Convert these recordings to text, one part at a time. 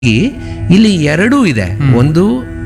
ಈ ಇಲ್ಲಿ ಎರಡೂ ಇದೆ ಒಂದು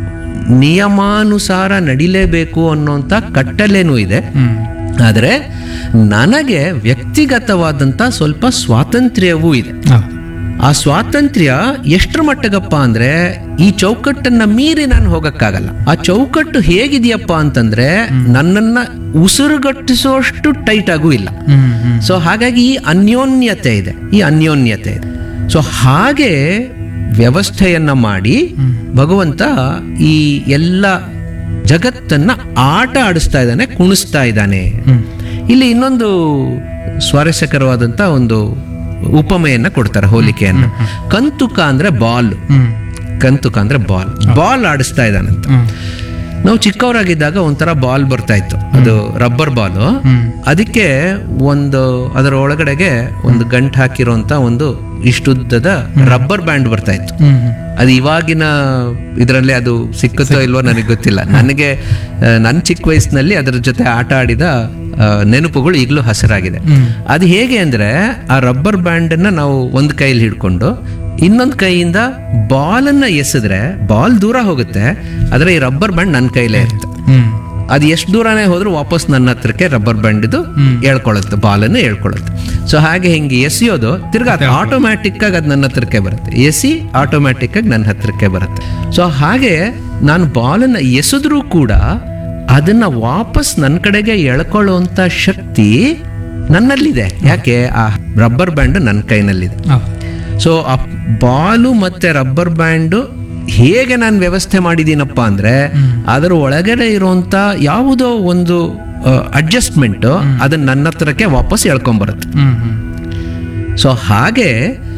ನಿಯಮಾನುಸಾರ ನಡಿಲೇಬೇಕು ಅನ್ನೋಂಥ ಕಟ್ಟಲೆನೂ ಇದೆ ಹ್ಮ್ ಆದರೆ ನನಗೆ ವ್ಯಕ್ತಿಗತವಾದಂಥ ಸ್ವಲ್ಪ ಸ್ವಾತಂತ್ರ್ಯವೂ ಇದೆ ಹೌದು ಆ ಸ್ವಾತಂತ್ರ್ಯ ಎಷ್ಟರ ಮಟ್ಟಗಪ್ಪ ಅಂದ್ರೆ ಈ ಚೌಕಟ್ಟನ್ನ ಮೀರಿ ನಾನು ಹೋಗಕ್ಕಾಗಲ್ಲ ಆ ಚೌಕಟ್ಟು ಹೇಗಿದೆಯಪ್ಪ ಅಂತಂದ್ರೆ ನನ್ನನ್ನ ಉಸಿರುಗಟ್ಟಿಸುವಷ್ಟು ಟೈಟ್ ಆಗೂ ಇಲ್ಲ ಹ್ಮ್ ಹ್ಮ್ ಸೊ ಹಾಗಾಗಿ ಈ ಅನ್ಯೋನ್ಯತೆ ಇದೆ ಈ ಅನ್ಯೋನ್ಯತೆ ಇದೆ ಸೊ ಹಾಗೆ ವ್ಯವಸ್ಥೆಯನ್ನ ಮಾಡಿ ಭಗವಂತ ಈ ಎಲ್ಲ ಜಗತ್ತನ್ನ ಆಟ ಆಡಿಸ್ತಾ ಇದ್ದಾನೆ ಕುಣಿಸ್ತಾ ಇದ್ದಾನೆ ಇಲ್ಲಿ ಇನ್ನೊಂದು ಸ್ವಾರಸ್ಯಕರವಾದಂತ ಒಂದು ಉಪಮೆಯನ್ನ ಕೊಡ್ತಾರೆ ಹೋಲಿಕೆಯನ್ನ ಕಂತುಕ ಅಂದ್ರೆ ಬಾಲ್ ಹ್ಮ್ ಕಂತುಕ ಅಂದ್ರೆ ಬಾಲ್ ಬಾಲ್ ಆಡಿಸ್ತಾ ಇದ್ದಾನಂತ ಹ್ಮ್ ನಾವು ಚಿಕ್ಕವರಾಗಿದ್ದಾಗ ಒಂಥರ ಬಾಲ್ ಬರ್ತಾ ಇತ್ತು ಅದು ರಬ್ಬರ್ ಬಾಲು ಹ್ಮ್ ಅದಕ್ಕೆ ಒಂದು ಅದರ ಒಳಗಡೆಗೆ ಒಂದು ಗಂಟು ಹಾಕಿರೋಂತ ಒಂದು ಇಷ್ಟುದ್ದದ ರಬ್ಬರ್ ಬ್ಯಾಂಡ್ ಬರ್ತಾ ಇತ್ತು ಹ್ಮ್ ಹ್ಮ್ ಅದು ಇವಾಗಿನ ಇದರಲ್ಲಿ ಅದು ಸಿಕ್ಕುತ್ತೋ ಇಲ್ವೋ ನನಗೆ ಗೊತ್ತಿಲ್ಲ ನನಗೆ ಆ, ನನ್ನ ಚಿಕ್ಕ ವಯಸ್ಸಿನಲ್ಲಿ ಅದರ ಜೊತೆ ಆಟ ಆಡಿದ ಆ, ನೆನಪುಗಳು ಈಗಲೂ ಹಸಿರಾಗಿದೆ ಹ್ಮ್. ಅದು ಹೇಗೆ ಅಂದ್ರೆ ಆ ರಬ್ಬರ್ ಬ್ಯಾಂಡನ್ನ ನಾವು ಒಂದು ಕೈಯಲ್ಲಿ ಹಿಡ್ಕೊಂಡು ಇನ್ನೊಂದು ಕೈಯಿಂದ ಬಾಲನ್ನ ಎಸೆದ್ರೆ ಬಾಲ್ ದೂರ ಹೋಗುತ್ತೆ ಆದರೆ ಈ ರಬ್ಬರ್ ಬ್ಯಾಂಡ್ ನನ್ನ ಕೈಲೇ ಇರುತ್ತೆ ಹ್ಮ್ ಅದು ಎಷ್ಟು ದೂರನೇ ಹೋದ್ರೂ ವಾಪಸ್ ನನ್ನ ಹತ್ರಕ್ಕೆ ರಬ್ಬರ್ ಬ್ಯಾಂಡ್ ಇದು ಹೇಳ್ಕೊಳ್ಳುತ್ತೆ ಬಾಲನ್ನು ಹೇಳ್ಕೊಳ್ಳುತ್ತೆ ಸೊ ಹಾಗೆ ಹಿಂಗೆ ಎಸೆಯೋದು ತಿರ್ಗಾ ಆಟೋಮ್ಯಾಟಿಕ್ ಆಗಿ ಅದು ನನ್ನ ಹತ್ರಕ್ಕೆ ಬರುತ್ತೆ ಎಸಿ ಆಟೋಮ್ಯಾಟಿಕ್ ಆಗಿ ನನ್ನ ಹತ್ರಕ್ಕೆ ಬರುತ್ತೆ ಸೊ ಹಾಗೆ ನಾನು ಬಾಲನ್ನು ಎಸೆದ್ರೂ ಕೂಡ ಅದನ್ನ ವಾಪಸ್ ನನ್ನ ಕಡೆಗೆ ಎಳ್ಕೊಳ್ಳುವಂತ ಶಕ್ತಿ ನನ್ನಲ್ಲಿದೆ ಯಾಕೆ ಆ ರಬ್ಬರ್ ಬ್ಯಾಂಡ್ ನನ್ನ ಕೈನಲ್ಲಿದೆ ಹೌದು ಸೊ ಆ ಬಾಲು ಮತ್ತೆ ರಬ್ಬರ್ ಬ್ಯಾಂಡು ಹೇಗೆ ನಾನು ವ್ಯವಸ್ಥೆ ಮಾಡಿದ್ದೀನಪ್ಪ ಅಂದ್ರೆ ಅದರ ಒಳಗಡೆ ಇರುವಂತ ಯಾವುದೋ ಒಂದು ಅಡ್ಜಸ್ಟ್ಮೆಂಟ್ ಅದನ್ನ ನನ್ನ ಹತ್ರಕ್ಕೆ ವಾಪಸ್ ಎಳ್ಕೊಂಬರುತ್ತೆ ಹ್ಮ್ ಹ್ಮ್ ಸೊ ಹಾಗೆ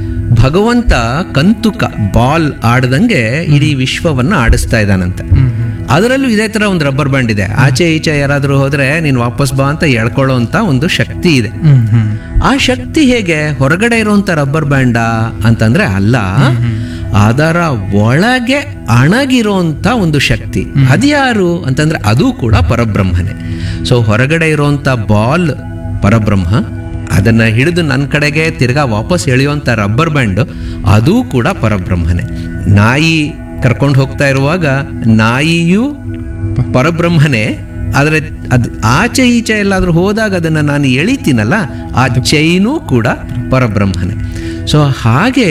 ಭಗವಂತ ಕಂತುಕ ಬಾಲ್ ಆಡ್ದಂಗೆ ಇಡೀ ವಿಶ್ವವನ್ನ ಆಡಿಸ್ತಾ ಇದ್ದಾನಂತೆ ಹ್ಮ್ ಹ್ಮ್ ಅದರಲ್ಲೂ ಇದೇ ತರ ಒಂದು ರಬ್ಬರ್ ಬ್ಯಾಂಡ್ ಇದೆ ಆಚೆ ಈಚೆ ಯಾರಾದ್ರೂ ಹೋದ್ರೆ ನೀನು ವಾಪಸ್ ಬಾ ಅಂತ ಎಳ್ಕೊಳ್ಳೋ ಅಂತ ಒಂದು ಶಕ್ತಿ ಇದೆ ಹ್ಮ್ ಹ್ಮ್ ಆ ಶಕ್ತಿ ಹೇಗೆ ಹೊರಗಡೆ ಇರುವಂತ ರಬ್ಬರ್ ಬ್ಯಾಂಡ ಅಂತಂದ್ರೆ ಅಲ್ಲ ಅದರ ಒಳಗೆ ಅಣಗಿರುವಂತ ಒಂದು ಶಕ್ತಿ ಅದ್ಯಾರು ಅಂತಂದ್ರೆ ಅದು ಕೂಡ ಪರಬ್ರಹ್ಮನೇ ಸೊ ಹೊರಗಡೆ ಇರುವಂತ ಬಾಲ್ ಪರಬ್ರಹ್ಮ ಅದನ್ನ ಹಿಡಿದು ನನ್ನ ಕಡೆಗೆ ತಿರ್ಗಾ ವಾಪಸ್ ಎಳೆಯುವಂತ ರಬ್ಬರ್ ಬ್ಯಾಂಡ್ ಅದು ಕೂಡ ಪರಬ್ರಹ್ಮನೇ ನಾಯಿ ಕರ್ಕೊಂಡು ಹೋಗ್ತಾ ಇರುವಾಗ ನಾಯಿಯು ಪರಬ್ರಹ್ಮನೇ ಆದರೆ ಅದು ಆಚೆ ಈಚೆ ಎಲ್ಲಾದ್ರೂ ಹೋದಾಗ ಅದನ್ನು ನಾನು ಎಳಿತೀನಲ್ಲ ಆ ಚೈನು ಕೂಡ ಪರಬ್ರಹ್ಮನೇ ಸೊ ಹಾಗೆ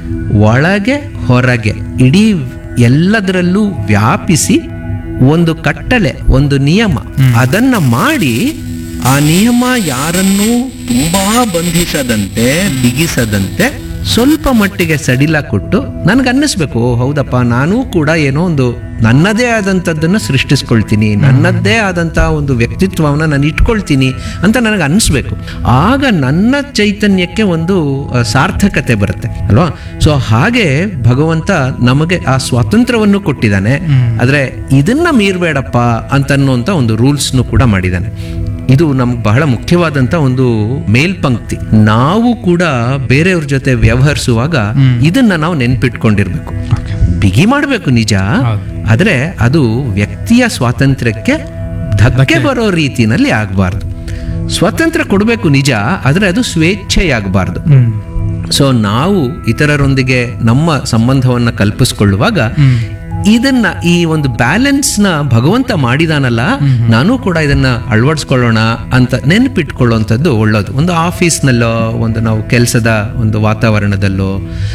ಒಳಗೆ ಹೊರಗೆ ಇಡೀ ಎಲ್ಲದರಲ್ಲೂ ವ್ಯಾಪಿಸಿ ಒಂದು ಕಟ್ಟಳೆ ಒಂದು ನಿಯಮ ಅದನ್ನ ಮಾಡಿ ಆ ನಿಯಮ ಯಾರನ್ನೂ ತುಂಬಾ ಬಂಧಿಸದಂತೆ ಬಿಗಿಸದಂತೆ ಸ್ವಲ್ಪ ಮಟ್ಟಿಗೆ ಸಡಿಲ ಕೊಟ್ಟು ನನಗೆ ಅನ್ನಿಸ್ಬೇಕು ಓ, ಹೌದಪ್ಪ ನಾನೂ ಕೂಡ ಏನೋ ಒಂದು ನನ್ನದೇ ಆದಂಥದ್ದನ್ನು ಸೃಷ್ಟಿಸ್ಕೊಳ್ತೀನಿ ನನ್ನದೇ ಆದಂಥ ಒಂದು ವ್ಯಕ್ತಿತ್ವವನ್ನು ನಾನು ಇಟ್ಕೊಳ್ತೀನಿ ಅಂತ ನನಗೆ ಅನ್ನಿಸ್ಬೇಕು ಆಗ ನನ್ನ ಚೈತನ್ಯಕ್ಕೆ ಒಂದು ಆ, ಸಾರ್ಥಕತೆ ಬರುತ್ತೆ ಅಲ್ವಾ ಸೊ ಹಾಗೆ ಭಗವಂತ ನಮಗೆ ಆ ಸ್ವಾತಂತ್ರ್ಯವನ್ನು ಕೊಟ್ಟಿದ್ದಾನೆ ಆದರೆ ಇದನ್ನ ಮೀರಬೇಡಪ್ಪ ಅಂತನ್ನುವಂಥ ಒಂದು ರೂಲ್ಸ್ನು ಕೂಡ ಮಾಡಿದ್ದಾನೆ ಇದು ನಮ್ಗೆ ಬಹಳ ಮುಖ್ಯವಾದಂತ ಒಂದು ಮೇಲ್ಪಂಕ್ತಿ ನಾವು ಕೂಡ ಬೇರೆಯವ್ರ ಜೊತೆ ವ್ಯವಹರಿಸುವಾಗ ಇದನ್ನ ನಾವು ನೆನ್ಪಿಟ್ಕೊಂಡಿರ್ಬೇಕು ಓಕೆ ಬಿಗಿ ಮಾಡಬೇಕು ನಿಜ ಹೌದು. ಆದ್ರೆ ಅದು ವ್ಯಕ್ತಿಯ ಸ್ವಾತಂತ್ರ್ಯಕ್ಕೆ ಧಕ್ಕೆ ಬರೋ ರೀತಿನಲ್ಲಿ ಆಗಬಾರ್ದು ಸ್ವಾತಂತ್ರ್ಯ ಕೊಡಬೇಕು ನಿಜ ಆದ್ರೆ ಅದು ಸ್ವೇಚ್ಛೆಯಾಗಬಾರ್ದು ಹ್ಮ್ ಸೊ ನಾವು ಇತರರೊಂದಿಗೆ ನಮ್ಮ ಸಂಬಂಧವನ್ನ ಕಲ್ಪಿಸ್ಕೊಳ್ಳುವಾಗ ಹ್ಮ್ ಇದನ್ನ ಈ ಒಂದು ಬ್ಯಾಲೆನ್ಸ್ ನ ಭಗವಂತ ಮಾಡಿದಾನಲ್ಲ ನಾನು ಕೂಡ ಇದನ್ನ ಅಳವಡಿಸ್ಕೊಳ್ಳೋಣ ಅಂತ ನೆನಪಿಟ್ಕೊಳ್ಳುವಂಥದ್ದು ಒಳ್ಳೇದು ಒಂದು ಆಫೀಸ್ನಲ್ಲೋ ಒಂದು ನಾವು ಕೆಲಸದ ಒಂದು ವಾತಾವರಣದಲ್ಲೋ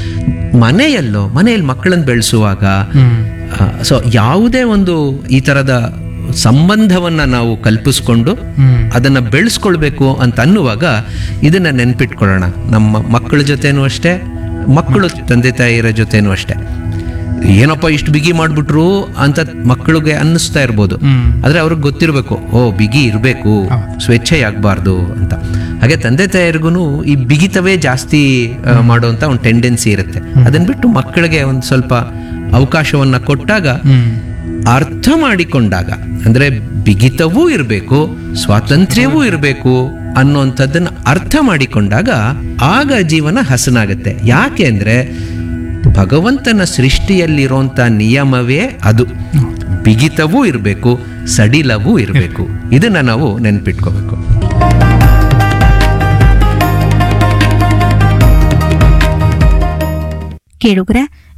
ಮನೆಯಲ್ಲೋ ಮನೆಯಲ್ಲಿ ಮಕ್ಕಳನ್ನು ಬೆಳೆಸುವಾಗ ಹ್ಮ್ ಸೊ ಯಾವುದೇ ಒಂದು ಈ ತರದ ಸಂಬಂಧವನ್ನ ನಾವು ಕಲ್ಪಿಸ್ಕೊಂಡು ಹ್ಮ್ ಅದನ್ನ ಬೆಳೆಸ್ಕೊಳ್ಬೇಕು ಅಂತ ಅನ್ನುವಾಗ ಇದನ್ನ ನೆನ್ಪಿಟ್ಕೊಳ್ಳೋಣ ನಮ್ಮ ಮಕ್ಕಳ ಜೊತೆನೂ ಅಷ್ಟೇ ಮಕ್ಕಳು ತಂದೆ ತಾಯಿಯರ ಜೊತೆನೂ ಅಷ್ಟೇ ಏನಪ್ಪ ಇಷ್ಟು ಬಿಗಿ ಮಾಡ್ಬಿಟ್ರು ಅಂತ ಮಕ್ಕಳಿಗೆ ಅನ್ನಿಸ್ತಾ ಇರ್ಬೋದು ಹ್ಮ್ ಆದ್ರೆ ಅವ್ರಿಗೆ ಗೊತ್ತಿರಬೇಕು ಓ ಬಿಗಿ ಇರಬೇಕು ಸ್ವೇಚ್ಛೆಯಾಗಬಾರ್ದು ಅಂತ ಹಾಗೆ ತಂದೆ ತಾಯಿರಿಗೂ ಈ ಬಿಗಿತವೇ ಜಾಸ್ತಿ ಆ, ಮಾಡುವಂತ ಒಂದು ಟೆಂಡೆನ್ಸಿ ಇರುತ್ತೆ ಅದನ್ನ ಬಿಟ್ಟು ಮಕ್ಕಳಿಗೆ ಒಂದು ಸ್ವಲ್ಪ ಅವಕಾಶವನ್ನ ಕೊಟ್ಟಾಗ ಹ್ಮ್ ಅರ್ಥ ಮಾಡಿಕೊಂಡಾಗ ಅಂದ್ರೆ ಬಿಗಿತವೂ ಇರಬೇಕು ಸ್ವಾತಂತ್ರ್ಯವೂ ಇರಬೇಕು ಅನ್ನುವಂಥದ್ದನ್ನ ಅರ್ಥ ಮಾಡಿಕೊಂಡಾಗ ಆಗ ಜೀವನ ಹಸನಾಗುತ್ತೆ ಯಾಕೆ ಅಂದ್ರೆ ಭಗವಂತನ ಸೃಷ್ಟಿಯಲ್ಲಿರುವಂತ ನಿಯಮವೇ ಅದು ಬಿಗಿತವೂ ಇರಬೇಕು ಸಡಿಲವೂ ಇರಬೇಕು ಇದನ್ನ ನಾವು ನೆನ್ಪಿಟ್ಕೋಬೇಕು ಕೇಳುಗರ